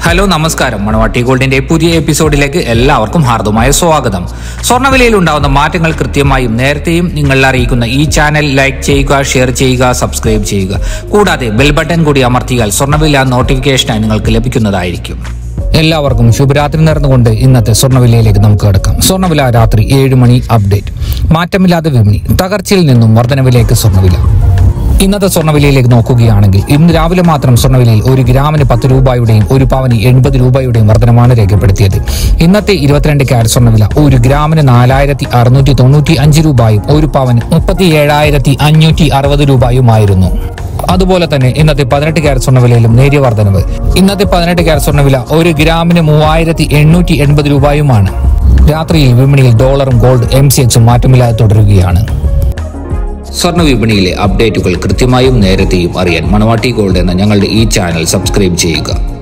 hello നമസ്കാരം മണവാട്ടി ഗോൾഡിന്റെ പുതിയ എപ്പിസോഡിലേക്ക് എല്ലാവർക്കും ഹാർദമായ സ്വാഗതം സ്വർണ്ണവിലയിൽ ഉണ്ടാകുന്ന മാറ്റങ്ങൾ കൃത്യമായും നേരത്തെയും നിങ്ങൾ അറിയിക്കുന്ന ഈ ചാനൽ ലൈക്ക് ചെയ്യുക ഷെയർ ചെയ്യുക സബ്സ്ക്രൈബ് ചെയ്യുക കൂടാതെ ബെൽ ബട്ടൺ കൂടി അമർത്തിയാൽ സ്വർണ്ണവില നോട്ടിഫിക്കേഷനായി നിങ്ങൾക്ക് ലഭിക്കുന്നതായിരിക്കും എല്ലാവർക്കും ശുഭരാത്രി നേർന്നുകൊണ്ട് ഇന്നത്തെ സ്വർണ്ണവിലയിലേക്ക് നമുക്ക് കിടക്കാം സ്വർണ്ണവില രാത്രി ഏഴ് മണി അപ്ഡേറ്റ് മാറ്റമില്ലാതെ വിപണി തകർച്ചയിൽ നിന്നും വർധനവിലേക്ക് സ്വർണ്ണവില ഇന്നത്തെ സ്വർണ്ണവിലയിലേക്ക് നോക്കുകയാണെങ്കിൽ ഇന്ന് രാവിലെ മാത്രം സ്വർണ്ണവിലയിൽ ഒരു ഗ്രാമിന് പത്ത് രൂപയുടെയും ഒരു പവന് എൺപത് രൂപയുടെയും വർധനമാണ് രേഖപ്പെടുത്തിയത് ഇന്നത്തെ ഇരുപത്തിരണ്ട് ക്യാരറ്റ് സ്വർണ്ണവില ഒരു ഗ്രാമിന് നാലായിരത്തി അറുന്നൂറ്റി തൊണ്ണൂറ്റി അഞ്ച് രൂപയും ഒരു പവന് മുപ്പത്തി ഏഴായിരത്തി അഞ്ഞൂറ്റി അറുപത് രൂപയുമായിരുന്നു അതുപോലെ തന്നെ ഇന്നത്തെ പതിനെട്ട് ക്യാരറ്റ് സ്വർണ്ണവിലയിലും നേരിയ വർധനവ് ഇന്നത്തെ പതിനെട്ട് ക്യാരറ്റ് സ്വർണ്ണവില ഒരു ഗ്രാമിന് മൂവായിരത്തി എണ്ണൂറ്റി എൺപത് രൂപയുമാണ് രാത്രിയിൽ വിപണിയിൽ ഡോളറും ഗോൾഡ് എം സി എക്സും മാറ്റമില്ലാതെ തുടരുകയാണ് സ്വർണ്ണ വിപണിയിലെ അപ്ഡേറ്റുകൾ കൃത്യമായും നേരത്തെയും അറിയാൻ മണവാട്ടി ഗോൾഡ് എന്ന ഞങ്ങളുടെ ഈ ചാനൽ സബ്സ്ക്രൈബ് ചെയ്യുക